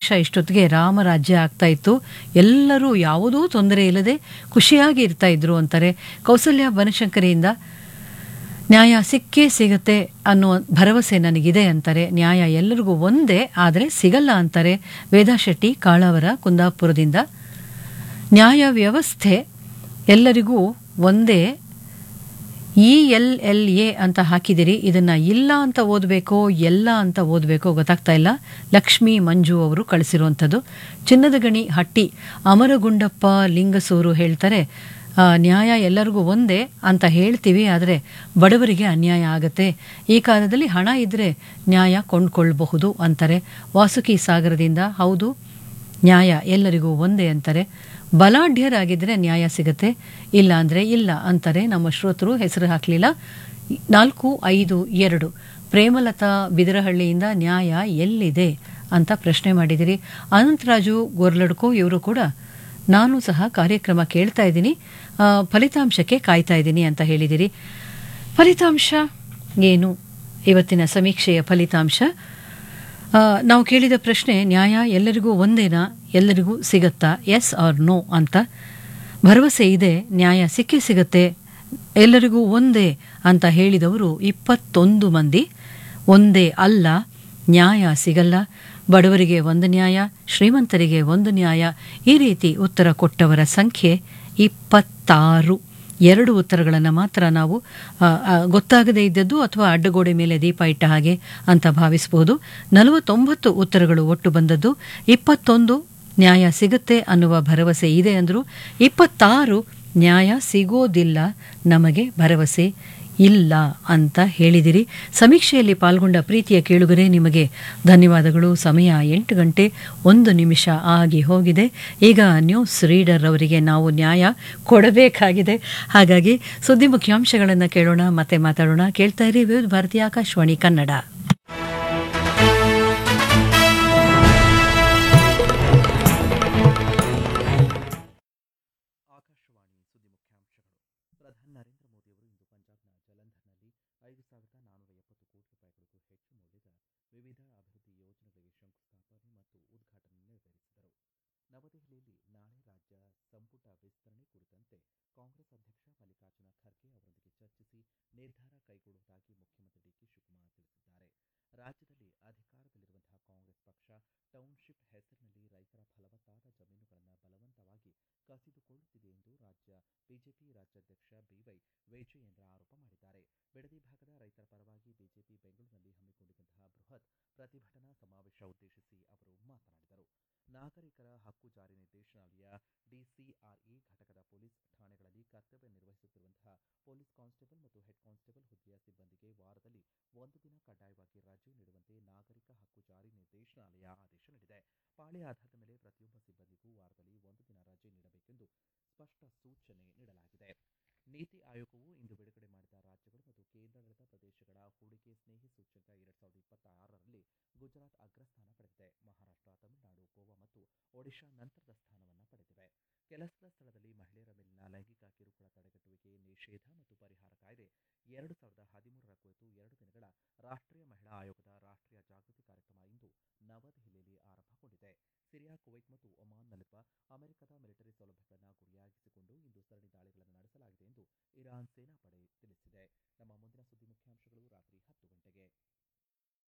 ಇಷ್ಟೊತ್ತಿಗೆ ರಾಮರಾಜ್ಯ ಆಗ್ತಾ ಇತ್ತು ಎಲ್ಲರೂ ಯಾವುದೂ ತೊಂದರೆ ಇಲ್ಲದೆ ಖುಷಿಯಾಗಿ ಇರ್ತಾ ಇದ್ರು ಅಂತಾರೆ ಕೌಸಲ್ಯ ಬನಶಂಕರಿಯಿಂದ ನ್ಯಾಯ ಸಿಕ್ಕೇ ಸಿಗತ್ತೆ ಅನ್ನೋ ಭರವಸೆ ನನಗಿದೆ ಅಂತಾರೆ ನ್ಯಾಯ ಎಲ್ಲರಿಗೂ ಒಂದೇ ಆದರೆ ಸಿಗಲ್ಲ ಅಂತಾರೆ ವೇದಾ ಶೆಟ್ಟಿ ಕಾಳಾವರ ಕುಂದಾಪುರದಿಂದ ನ್ಯಾಯ ವ್ಯವಸ್ಥೆ ಎಲ್ಲರಿಗೂ ಒಂದೇ ಇ ಎಲ್ ಎಲ್ ಎ ಅಂತ ಹಾಕಿದಿರಿ ಇದನ್ನ ಇಲ್ಲ ಅಂತ ಓದಬೇಕೋ ಎಲ್ಲ ಅಂತ ಓದಬೇಕೋ ಗೊತ್ತಾಗ್ತಾ ಇಲ್ಲ ಲಕ್ಷ್ಮೀ ಮಂಜು ಅವರು ಕಳಿಸಿರುವಂಥದ್ದು ಚಿನ್ನದ ಗಣಿ ಹಟ್ಟಿ ಅಮರಗುಂಡಪ್ಪ ಲಿಂಗಸೂರು ಹೇಳ್ತಾರೆ ಆ, ನ್ಯಾಯ ಎಲ್ಲರಿಗೂ ಒಂದೇ ಅಂತ ಹೇಳ್ತೀವಿ ಆದರೆ ಬಡವರಿಗೆ ಅನ್ಯಾಯ ಆಗತ್ತೆ ಈ ಕಾಲದಲ್ಲಿ ಹಣ ಇದ್ದರೆ ನ್ಯಾಯ ಕೊಂಡ್ಕೊಳ್ಬಹುದು ಅಂತಾರೆ ವಾಸುಕಿ ಸಾಗರದಿಂದ ಹೌದು ನ್ಯಾಯ ಎಲ್ಲರಿಗೂ ಒಂದೇ ಅಂತಾರೆ ಬಲಾಢ್ಯರಾಗಿದ್ದರೆ ನ್ಯಾಯ ಸಿಗತ್ತೆ ಇಲ್ಲ ಅಂದರೆ ಇಲ್ಲ ಅಂತಾರೆ ನಮ್ಮ ಶ್ರೋತರು ಹೆಸರು ಹಾಕಲಿಲ್ಲ ನಾಲ್ಕು ಐದು ಎರಡು ಪ್ರೇಮಲತಾ ಬಿದರಹಳ್ಳಿಯಿಂದ ನ್ಯಾಯ ಎಲ್ಲಿದೆ ಅಂತ ಪ್ರಶ್ನೆ ಮಾಡಿದಿರಿ ಅನಂತರಾಜು ಗೋರ್ಲಡ್ಕೋ ಇವರು ಕೂಡ ನಾನು ಸಹ ಕಾರ್ಯಕ್ರಮ ಕೇಳ್ತಾ ಇದ್ದೀನಿ ಆ, ಫಲಿತಾಂಶಕ್ಕೆ ಕಾಯ್ತಾ ಇದ್ದೀನಿ ಅಂತ ಹೇಳಿದಿರಿ ಫಲಿತಾಂಶ ಏನು ಇವತ್ತಿನ ಸಮೀಕ್ಷೆಯ ಫಲಿತಾಂಶ ಆ, ನಾವು ಕೇಳಿದ ಪ್ರಶ್ನೆ ನ್ಯಾಯ ಎಲ್ಲರಿಗೂ ಒಂದೇನಾ ಎಲ್ಲರಿಗೂ ಸಿಗತ್ತಾ ಎಸ್ ಆರ್ ನೋ ಅಂತ ಭರವಸೆ ಇದೆ ನ್ಯಾಯ ಸಿಕ್ಕೇ ಸಿಗತ್ತೆ ಎಲ್ಲರಿಗೂ ಒಂದೇ ಅಂತ ಹೇಳಿದವರು ಇಪ್ಪತ್ತೊಂದು ಮಂದಿ ಒಂದೇ ಅಲ್ಲ ನ್ಯಾಯ ಸಿಗಲ್ಲ ಬಡವರಿಗೆ ಒಂದು ನ್ಯಾಯ ಶ್ರೀಮಂತರಿಗೆ ಒಂದು ನ್ಯಾಯ ಈ ರೀತಿ ಉತ್ತರ ಕೊಟ್ಟವರ ಸಂಖ್ಯೆ ಇಪ್ಪತ್ತಾರು ಎರಡು ಉತ್ತರಗಳನ್ನು ಮಾತ್ರ ನಾವು ಆ, ಆ, ಗೊತ್ತಾಗದೇ ಇದ್ದದ್ದು ಅಥವಾ ಅಡ್ಡಗೋಡೆ ಮೇಲೆ ದೀಪ ಇಟ್ಟ ಹಾಗೆ ಅಂತ ಭಾವಿಸಬಹುದು ನಲವತ್ತೊಂಬತ್ತು ಉತ್ತರಗಳು ಒಟ್ಟು ಬಂದದ್ದು ಇಪ್ಪತ್ತೊಂದು ನ್ಯಾಯ ಸಿಗುತ್ತೆ ಅನ್ನುವ ಭರವಸೆ ಇದೆ ಅಂದರು ಇಪ್ಪತ್ತಾರು ನ್ಯಾಯ ಸಿಗೋದಿಲ್ಲ ನಮಗೆ ಭರವಸೆ ಇಲ್ಲ ಅಂತ ಹೇಳಿದಿರಿ ಸಮೀಕ್ಷೆಯಲ್ಲಿ ಪಾಲ್ಗೊಂಡ ಪ್ರೀತಿಯ ಕೇಳುಗರೆ ನಿಮಗೆ ಧನ್ಯವಾದಗಳು ಸಮಯ ಎಂಟು ಗಂಟೆ ಒಂದು ನಿಮಿಷ ಆಗಿ ಹೋಗಿದೆ ಈಗ ನ್ಯೂಸ್ ರೀಡರ್ ಅವರಿಗೆ ನಾವು ನ್ಯಾಯ ಕೊಡಬೇಕಾಗಿದೆ ಹಾಗಾಗಿ ಸುದ್ದಿ ಮುಖ್ಯಾಂಶಗಳನ್ನು ಕೇಳೋಣ ಮತ್ತೆ ಮಾತಾಡೋಣ ಕೇಳ್ತಾ ಇರಿ ವಿವಿಧ ಭಾರತೀಯ ಆಕಾಶವಾಣಿ ಕನ್ನಡ ಆಕಾಶವಾಣಿ ಸುದ್ದಿ ಮುಖ್ಯಾಂಶಗಳು ಪ್ರಧಾನಿ ನರೇಂದ್ರ ಮೋದಿಯವರು ಇಂದು ಪಂಜಾಬ್ನ ಜಲಂಧರ್ನಲ್ಲಿ ಐದು ಸಾವಿರದ ನಾನ್ನೂರ ಎಪ್ಪತ್ತು ಕೋಟಿ ರೂಪಾಯಿಗಳಿಗೂ ಹೆಚ್ಚು ಮೌಲ್ಯದ ವಿವಿಧ ಅಭಿವೃದ್ಧಿ ಯೋಜನೆಗಳಿಗೆ ಶಂಕುಸ್ಥಾಪನೆ ಮತ್ತು ಉದ್ಘಾಟನೆ ನೆರವೇರಿಸಿದರು ನವದೆಹಲಿಯಲ್ಲಿ ನಾಳೆ ರಾಜ್ಯ ಸಂಪುಟ ವಿಸ್ತರಣೆ ಕುರಿತಂತೆ ಕಾಂಗ್ರೆಸ್ ಅಧ್ಯಕ್ಷ ಮಲ್ಲಿಕಾರ್ಜುನ ಖರ್ಗೆ ಅವರೊಂದಿಗೆ ಚರ್ಚಿಸಿ ನಿರ್ಧಾರ ಕೈಗೊಳ್ಳುವುದಾಗಿ ಮುಖ್ಯಮಂತ್ರಿ ಡಿಕೆ ಶಿವಕುಮಾರ್ ತಿಳಿಸಿದ್ದಾರೆ ರಾಜ್ಯದಲ್ಲಿ ಅಧಿಕಾರದಲ್ಲಿರುವಂತಹ ಕಾಂಗ್ರೆಸ್ ಪಕ್ಷ ಟೌನ್ಶಿಪ್ ಹೆಸರಿನಲ್ಲಿ ರೈತರ ಫಲವತ್ತಾದ ಜಮೀನುಗಳನ್ನು ಬಲವಂತವಾಗಿ ಕಸಿದುಕೊಳ್ಳುತ್ತಿದೆ ಎಂದು ರಾಜ್ಯ ಬಿಜೆಪಿ ರಾಜ್ಯಾಧ್ಯಕ್ಷ ಬಿವೈ ವಿಜಯೇಂದ್ರ ಆರೋಪ ಮಾಡಿದ್ದಾರೆ ಬಿಡದಿ ಭಾಗದ ರೈತರ ಪರವಾಗಿ ಬಿಜೆಪಿ ಬೆಂಗಳೂರಿನಲ್ಲಿ ಹಮ್ಮಿಕೊಂಡಿದ್ದಂತಹ ಬೃಹತ್ ಪ್ರತಿಭಟನಾ ಸಮಾವೇಶ ಉದ್ದೇಶಿಸಿ ಅವರು ಮಾತನಾಡಿದರು ನಾಗರಿಕರ ಹಕ್ಕು ಜಾರಿ ನಿರ್ದೇಶನಾಲಯ ಡಿಸಿಆರ್ಇ ಘಟಕದ ಪೊಲೀಸ್ ಠಾಣೆಗಳಲ್ಲಿ ಕರ್ತವ್ಯ ನಿರ್ವಹಿಸುತ್ತಿರುವಂತಹ ಪೊಲೀಸ್ ಕಾನ್ಸ್ಟೇಬಲ್ ಮತ್ತು ಹೆಡ್ ಕಾನ್ಸ್ಟೇಬಲ್ ಹುದ್ದೆಯ ಸಿಬ್ಬಂದಿಗೆ ವಾರದಲ್ಲಿ ಒಂದು ದಿನ ಕಡ್ಡಾಯವಾಗಿ ರಜೆ ನೀಡುವಂತೆ ನಾಗರಿಕ ಹಕ್ಕು ಜಾರಿ ನಿರ್ದೇಶನಾಲಯ ಆದೇಶ ನೀಡಿದೆ ಪಾಳಿ ಆಧಾರದ ಮೇಲೆ ಪ್ರತಿಯೊಬ್ಬ ಸಿಬ್ಬಂದಿಗೂ ವಾರದಲ್ಲಿ ಒಂದು ದಿನ ರಜೆ ನೀಡಬೇಕೆಂದು ಸ್ಪಷ್ಟ ಸೂಚನೆ ನೀಡಲಾಗಿದೆ ನೀತಿ ಆಯೋಗವು ಇಂದು ಬಿಡುಗಡೆ ಮಾಡಿದ ರಾಜ್ಯಗಳು ಮತ್ತು ಕೇಂದ್ರಾಡಳಿತ ಪ್ರದೇಶಗಳ ಹೂಡಿಕೆ ಸ್ನೇಹಿ ಸೂಚ್ಯಂಕ ಎರಡ್ ಸಾವಿರದ ಇಪ್ಪತ್ತ ಆರರಲ್ಲಿ ಗುಜರಾತ್ ಅಗ್ರಸ್ಥಾನ ಪಡೆದಿದೆ ಮಹಾರಾಷ್ಟ್ರ ತಮಿಳುನಾಡು ಗೋವಾ ಮತ್ತು ಒಡಿಶಾ ನಂತರದ ಸ್ಥಾನವನ್ನು ಪಡೆದಿವೆ ಕೆಲಸದ ಸ್ಥಳದಲ್ಲಿ ಮಹಿಳೆಯರ ಮೇಲಿನ ಲೈಂಗಿಕ ಕಿರುಕುಳ ತಡೆಗಟ್ಟುವಿಕೆ ನಿಷೇಧ ಮತ್ತು ಪರಿಹಾರ ಕಾಯ್ದೆ ಎರಡು ಸಾವಿರದ ಹದಿಮೂರರ ಕುರಿತು ಎರಡು ದಿನಗಳ ರಾಷ್ಟ್ರೀಯ ಮಹಿಳಾ ಆಯೋಗದ ರಾಷ್ಟ್ರೀಯ ಜಾಗೃತಿ ಕಾರ್ಯಕ್ರಮ ಇಂದು ನವದೆಹಲಿಯಲ್ಲಿ ಆರಂಭಗೊಂಡಿದೆ ಸಿರಿಯಾ ಕುವೈತ್ ಮತ್ತು ಒಮಾನ್ನಲ್ಲಿರುವ ಅಮೆರಿಕದ ಮಿಲಿಟರಿ ಸೌಲಭ್ಯಗಳನ್ನು ಗುರಿಯಾಗಿಸಿಕೊಂಡು ಇಂದು ಸರಣಿ ದಾಳಿಗಳನ್ನು ನಡೆಸಲಾಗಿದೆ ಎಂದು ಇರಾನ್ ಸೇನಾಪಡೆ ತಿಳಿಸಿದೆ ನಮ್ಮ ಮುಂದಿನ ಸುದ್ದಿ ಮುಖ್ಯಾಂಶಗಳು ರಾತ್ರಿ ಹತ್ತು ಗಂಟೆಗೆ